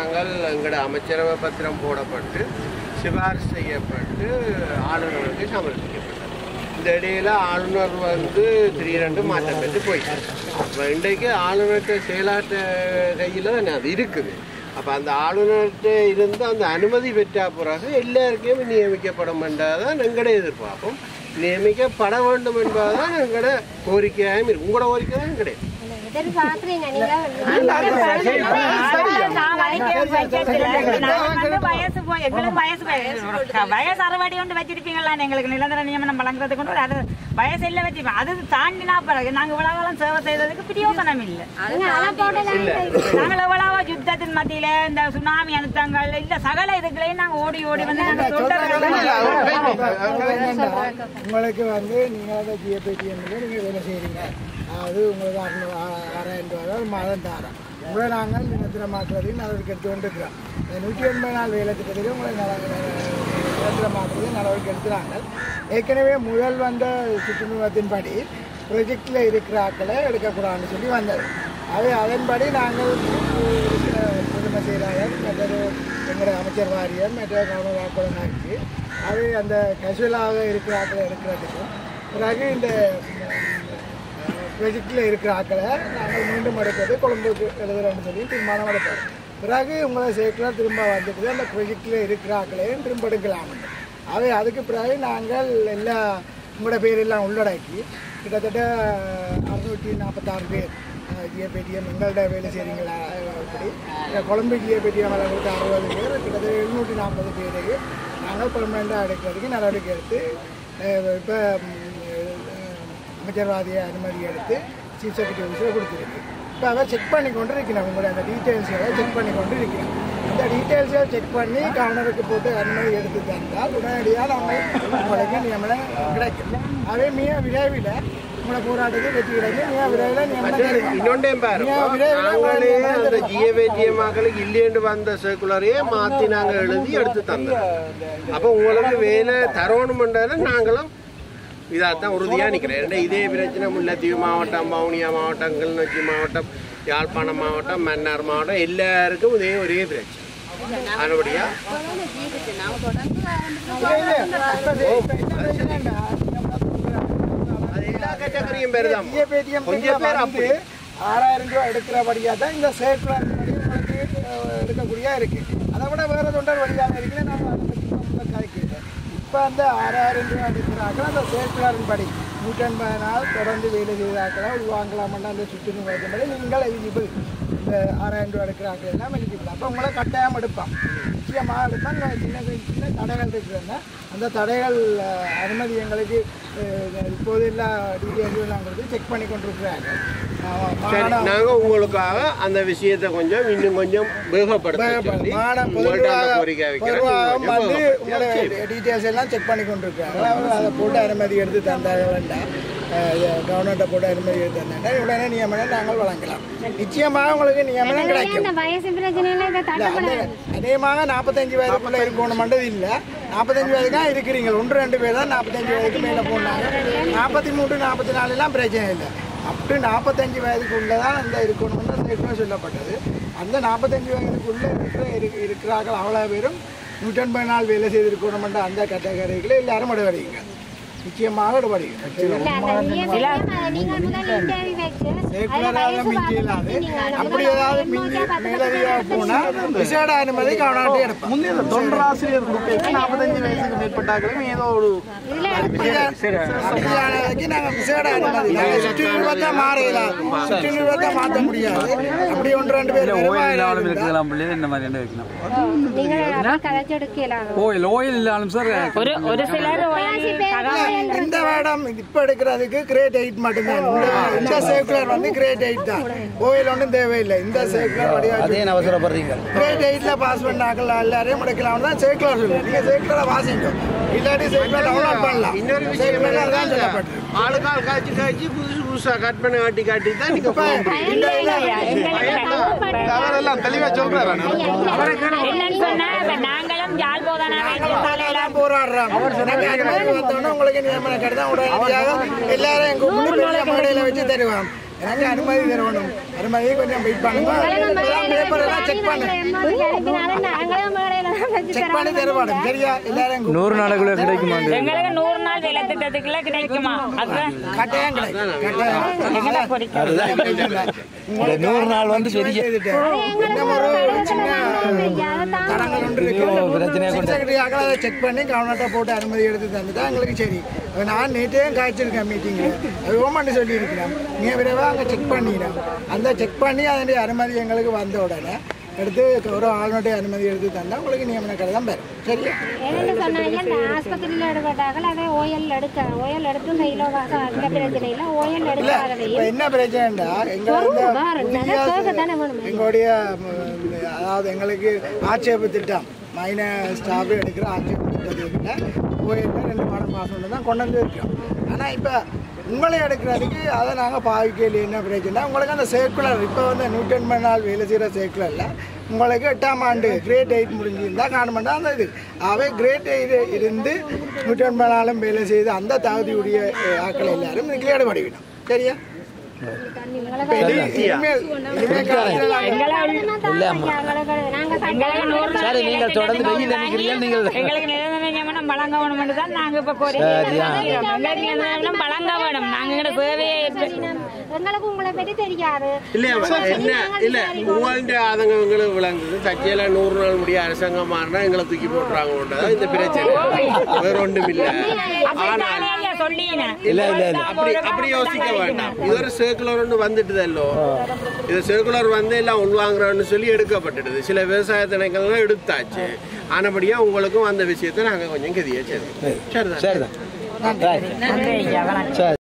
நாங்கள் எங்களோட அமைச்சரவை பத்திரம் போடப்பட்டு சிபாரிசு செய்யப்பட்டு ஆளுநருக்கு சமர்ப்பிக்கப்பட்டது இந்த இடையில ஆளுநர் வந்து திடீரென்று மாற்றம் பெற்று போயிட்டார் அப்போ இன்றைக்கு ஆளுநர்கிட்ட செயலாற்ற கையில் தானே அது இருக்குது அப்போ அந்த ஆளுநர்கிட்ட இருந்து அந்த அனுமதி பெற்ற பிறகு எல்லாருக்கும் நியமிக்கப்படும் என்றதான் எங்களுடைய எதிர்பார்ப்போம் நியமிக்கப்பட வேண்டும் என்பதுதான் எங்களோட கோரிக்கையாகவும் இருக்கு உங்களோட கோரிக்கை தான் கிடையாது எதிர்பார்க்குறீங்க வயசு போய் எங்களுக்கு வயசு போய் வயசு அறுபடி கொண்டு வச்சிருப்பீங்களா எங்களுக்கு நிரந்தர நியமனம் வழங்குறது கொண்டு அது வயசு இல்ல வச்சிருப்போம் அது தாண்டினா பிறகு நாங்க இவ்வளவு காலம் சேவை செய்ததுக்கு பிரயோசனம் இல்ல நாங்கள் எவ்வளவோ யுத்தத்தின் மத்தியில இந்த சுனாமி அழுத்தங்கள் இல்ல சகல இதுகளையும் நாங்க ஓடி ஓடி வந்து நாங்க தொண்டர்கள் உங்களுக்கு வந்து நீங்கள் அதை ஜிஎபிடிஎம்ல நீங்கள் வேலை செய்கிறீங்க அது உங்களுக்கு அறுநூறு ஆ- ஆறாயிரம் ரூபா ஒரு மாதம் தாரம் உங்களை நாங்கள் நிரந்தர மாற்றுவதையும் நடவடிக்கை எடுத்து கொண்டிருக்கிறோம் இந்த நூற்றி எண்பது நாள் வேலை திட்டத்திலும் உங்களை நல- நிரந்தர மாற்றுவதையும் நடவடிக்கை எடுக்கிறாங்க ஏற்கனவே முதல் வந்த சுற்றுமுகத்தின்படி ப்ரொஜெக்டில் இருக்கிற ஆட்களை எடுக்கக்கூடாதுன்னு சொல்லி வந்தது அது அதன்படி நாங்கள் இருக்கிற முதன்மை செயலாளர் மற்றது எங்களுடைய அமைச்சர் வாரியம் மற்ற கவர்னர் வாக்குடன் ஆட்சி அது அந்த கசுவலாக இருக்கிற ஆட்களை எடுக்கிறதுக்கும் பிறகு இந்த ப்ரொஜெக்டில் இருக்கிற ஆட்களை நாங்கள் மீண்டும் எடுக்கிறது கொழும்புக்கு எழுதுறோம்னு சொல்லி தீர்மானம் எடுத்தார் பிறகு உங்களை சேர்க்கலாம் திரும்ப வந்துட்டு அந்த ப்ரொஜெக்டில் இருக்கிற ஆட்களையும் திரும்ப எடுக்கலாம் அவை அதுக்கு பிறகு நாங்கள் எல்லா உங்களோட பேரெல்லாம் உள்ளடக்கி கிட்டத்தட்ட அறுநூற்றி நாற்பத்தாறு பேர் ஜிஏபிடிஎம் எங்கள்கிட்ட வேலை செய்கிறீங்களா இப்படி இந்த கொழம்பு ஜிஏபிடிஎம் அளவுக்கு அறுபது பேர் கிட்டத்தட்ட எழுநூற்றி நாற்பது பேருக்கு நாங்கள் பெர்மனெண்ட்டாக எடுக்கிறதுக்கு நடவடிக்கை எடுத்து இப்போ அமைச்சர்வாதிய அனுமதி எடுத்து சீஃப் செக்ரட்டரி ஆஃபீஸில் கொடுத்துருக்கு இப்போ அதை செக் பண்ணி கொண்டு இருக்கிறோம் உங்களுடைய அந்த டீட்டெயில்ஸை செக் பண்ணி கொண்டு இருக்கிறோம் அந்த டீட்டெயில்ஸை செக் பண்ணி கவர்னருக்கு போட்டு அனுமதி எடுத்து தந்தால் உடனடியாக நாங்கள் உங்களுக்கு நியமனம் கிடைக்கும் அதே மிக விரைவில் உங்களை போராட்டத்தில் வெற்றி கிடைக்கும் மிக விரைவில் நியமனம் கிடைக்கும் இன்னொன்றே பாரு மிக விரைவில் நாங்களே நியமனம் அந்த கிடைக்கும். ஜிஏவேடிஎம் மக்களுக்கு இல்லைன்னு வந்த சர்க்குலரையே மாத்தி நாங்க எழுதி எடுத்து தந்தோம் அப்போ உங்களுக்கு வேலை தரணுமென்றதுல நாங்களும் இதாகத்தான் உறுதியா நிக்கிறேன் ஏன்னா இதே பிரச்சனை முல்லைத்தீவு மாவட்டம் வவுனியா மாவட்டம் கிளிநொச்சி மாவட்டம் யாழ்ப்பாணம் மாவட்டம் மன்னார் மாவட்டம் எல்லாருக்கும் இதே ஒரே பிரச்சனை அதுபடியா அது எல்லா கேட்டகரியும் பேர் தான் ஜிஏபிடிஎம் கொஞ்சம் பேர் வந்து அப்படி ஆறாயிரம் ரூபாய் எடுக்கிறபடியாக தான் இந்த சேர்க்குலர் படி உங்களுக்கு அஹ், எடுக்கக்கூடியா இருக்கு அதை விட வேற தொண்டர் வழியாக இருக்குன்னு நான் அதை பற்றி ரொம்ப கதைக்கிறேன் இப்போ அந்த ஆறாயிரம் ரூபாய் எடுக்கிறார்கள் அந்த சேர்க்குலரின் படி நூற்றம்பது நாள் தொடர்ந்து வேலை செய்தாக்களா உள்வாங்கலாமன்னா அந்த சுற்றுலா வைக்கும்போது நீங்கள் எலிஜிபிள் இந்த ஆறாயிரம் ரூபாய் எடுக்கிறார்கள் எல்லாம் எலிஜிபிள் அப்போ உங்களை கட்டாயம் எடுப்பான் நிச்சயமாக எடுப்பான் இந்த சின்ன சின்ன தடைகள் இருக்குதுன்னா அந்த தடைகள் அஹ், அனுமதி எங்களுக்கு அஹ், இப்போது எல்லா டீட்டெயில்ஸும் நாங்கள் செக் பண்ணி கொண்டிருக்கிறாங்க அஹ், சரி மாகாண- நாங்க உங்களுக்காக அந்த விஷயத்தை கொஞ்சம் இன்னும் கொஞ்சம் வேகப்படுத்த சொல்லி மாகாண உங்கள்ட்ட அந்த பொதுவாக கோரிக்கை வைக்கிறேன் பொதுவாக நீங்க வந்து கொஞ்சம் உங்களோட வேகப்படுத்தி. டீட்டெயில்ஸ் எல்லாம் செக் பண்ணி கொண்டிருக்காங்க அவங்க அதை போட்டு அனுமதி எடுத்து தந்தாங்க வேண்டாம் கவர்மெண்ட்டை போட்டு அனுமதி எடுத்து தந்தாங்க உடனே நியமனம் நாங்கள் வழங்கலாம் நிச்சயமாக உங்களுக்கு நியமனம் கிடைக்கும் இந்த வயசு பிரச்சனையில இதை இல்ல, தடுக்கப்பட அந்த அதிகமாக நாற்பத்தஞ்சு வயதுக்குள்ள இருக்கணும்ன்றது இல்லை நாற்பத்தஞ்சு வயது தான் இருக்கிறீங்க ஒன்று ரெண்டு பேர் தான் நாற்பத்தஞ்சு வயதுக்கு மேலே போனாங்க நாற்பத்தி மூணு நாற்பத்தி நாலுலாம் பிரச்சனை இல்லை அப் டு நாற்பத்தஞ்சு வயதுக்குள்ளே தான் அந்த இருக்கணும்னு அந்த ஏற்கனவே சொல்லப்பட்டது அந்த நாற்பத்தஞ்சு வயதுக்குள்ளே இருக்கிற இரு- இருக்கிறார்கள் அவ்வளோ பேரும் நூற்றம்பது நாள் வேலை செய்திருக்கணும்ன்ற அந்த கேட்டகரிகளை எல்லாரும் இடவடிங்க நிச்சயமாக இடவடிங்க இல்ல, அந்த EMI அதை நீங்கள் முதல் interview வச்சு, அதுல ரெகுலராக வயசு மிஞ்சி இல்லாது பார்த்து நீங்க அந்த அப்படி முதல் ஏதாவது எண்ணூத்தி மிஞ்சி பத்து மேலதிகமாக போனால் விசேட அனுமதி கவனம் எடுப்போம் முந்தைய இந்த தொண்டராசிரியர் குரூப்புக்கு நாற்பத்தஞ்சு வயசுக்கு மேற்பட்டாக்களும் ஏதோ ஒரு அப்படியானதுக்கு நாங்கள் விசேட அனுமதி நாங்கள் சுற்றி நிறுவத்தை மாறையிலாம் சுற்றி நிறுவத்தை மாற்ற முடியாது அப்படி ஒன்று ரெண்டு பேர் ஓயில் இல்லாமல் வருவாங்க இருக்கலாம் பிள்ளைகள் இந்த மாதிரி என்ன வைக்கலாம் நீங்க அப்படி கதைச்சு எடுக்கலாம் ஓயில் ஓயில் இல்லாலும் சார் ஒரு ஒரு சிலர் முக்காவாசி பேர் இந்த வேடம் இப்ப எடுக்கிறதுக்கு கிரேட் எயிட் மட்டும்தான் இந்த- இந்த சர்க்குலர் வந்து கிரேட் எயிட் தான் கோயில் ஒன்றும் தேவையில்லை இந்த சர்க்குலர் வடிவாக அவசரப்படுறீங்க கிரேட் எயிட்ல பாஸ் பண்ணாக்கள் எல்லாரையும் முடிக்கலாம் தான் சர்க்குலர் சொல்லுங்க நீங்க சர்க்குலரை வாசிங்க இல்லாட்டி சர்க்குலர் டவுன்லோட் பண்ணலாம் இன்னொரு விஷயம் சர்க்குலர் தான் என்னன்னா, சொல்லப்பட்டிருக்கு ஆளுக்கால் காய்ச்சி காய்ச்சி புதுசு புதுசா கட் பண்ணி காட்டி காட்டி தான் நீங்க போக முடியும் இல்ல, இல்ல, அவரெல்லாம் தெளிவா சொல்றாரு என்னன்னு சொன்னா இப்ப நாங்களும் யாழ் போதானா எல்லாம் போராடுறாங்க எனக்கு அனுமதி வந்தோடனே உங்களுக்கு நியமனம் கிடைத்தா உடனடியாக எல்லாரும் எங்க முழு பெரிய மேடையில வச்சு தருவாங்க எனக்கு அனுமதி தரணும் அனுமதியை கொஞ்சம் வெயிட் பண்ணுங்க பேப்பர் எல்லாம் செக் பண்ணு செக் பண்ணி தருவாடும் சரியா எல்லாரும் நூறு நாளைக்குள்ள கிடைக்குமா எங்களுக்கு நூறு நாள் வேலை திட்டத்துக்குள்ள கிடைக்குமா அதுதான் கட்டாயம் கிடைக்கும் கட்டாயம் எங்களை பொறிக்க இந்த நூறு நாள் வந்து பெரிய இன்னும் ஒரு சின்ன தடங்கள் ஒன்று இருக்கு செக்ரட்டரியாக அதை செக் பண்ணி கவர்மெண்ட்டை போட்டு அனுமதி எடுத்து தந்துட்டா எங்களுக்கு சரி அது நான் நேற்றே காய்ச்சிருக்கேன் மீட்டிங்கில் அது ஓமன்ட்டு சொல்லியிருக்கிறேன் நீங்கள் விரைவாக அங்கே செக் பண்ணிக்கிறேன் அந்த செக் பண்ணி அதனுடைய அனுமதி எங்களுக்கு வந்த உடனே எடுத்து ஒரு ஆளுநருடைய அனுமதி எடுத்து தந்தால் உங்களுக்கு நியமன கடிதம் பெறும் சரியா என்னன்னு சொன்னாங்க இந்த ஆஸ்பத்திரியில் எடுக்கப்பட்டார்கள் அதை ஓயல் எடுக்க ஓயல் எடுத்து கையில வாச அந்த பிரச்சனையில ஓயல் இப்போ எடுக்காததையும் என்ன பிரச்சனைடா எங்களை இந்த புதிய கேட்கத்தானே வேணும் எங்களுடைய ம், அதாவது எங்களுக்கு ஆட்சேப திட்டம் மைன ஸ்டாஃப் எடுக்கிற ஆட்சேப திட்டத்தில் கோயிலில் ரெண்டு மாதம் மாதம் தான் கொண்டு வந்து இருக்கோம் ஆனால் இப்போ உங்களை எடுக்கிறதுக்கு அதை நாங்கள் பாவிக்கல என்ன பிரச்சனை உங்களுக்கு அந்த சர்க்குலர் இப்போ வந்து நூற்றி எண்பது நாள் வேலை செய்கிற சர்க்குலரில் உங்களுக்கு எட்டாம் ஆண்டு கிரேட் எயிட் முடிஞ்சிருந்தா காணமாட்டா அந்த இது அவை கிரேட் எயிட் இருந்து நூற்றி எண்பது நாளும் வேலை செய்து அந்த தகுதியுடைய அஹ், ஆட்கள் எல்லாரும் இதுக்கு ஈடுபடுவிடும் சரியா இப்ப இனி- இனிமேல் இனிமேல் காலத்துல எங்களுக்கு நூறு நாள் சரி, நீங்கள் வேலை தொடர்ந்து திட்டத்துக்கு வெயில்ல நிக்கிறீங்க, நீங்கள் எங்களுக்கு நிரந்தர நியமனம் வழங்க வேணும்னு தான் நாங்க இப்ப கோரிக்கை வைக்கிறோம். எங்களுக்கு நிரந்தர நியமனம் வழங்க வேணும் நாங்க எங்க சேவையை எங்களுக்கு உங்களை பற்றி தெரியாது இல்லையா என்ன இல்ல உங்கள்ட்ட ஆதங்கங்களை விளங்குது தச்சையில நூறு நாள் முடிய அரசாங்கம் மாறினா எங்களை தூக்கி போட்டுறாங்க இந்த பிரச்சனை வேற ஒன்றும் இல்ல ஆனால் சொல்லினேன் இல்ல இல்ல இல்ல அப்படி அப்படி யோசிக்க வேண்டாம் இது ஒரு சர்க்குலர் ஒன்று வந்துட்டுதல்லோ இது சர்க்குலர் வந்து எல்லாம் உள்வாங்குறோம்னு சொல்லி எடுக்கப்பட்டுடுது சில விவசாய திணைக்கள்லாம் எடுத்தாச்சு ஆனபடியா உங்களுக்கும் அந்த விஷயத்தை நாங்க கொஞ்சம் கதியா சரி சரிதான் சரிதான் நன்றி ஐயா வணக்கம் சரி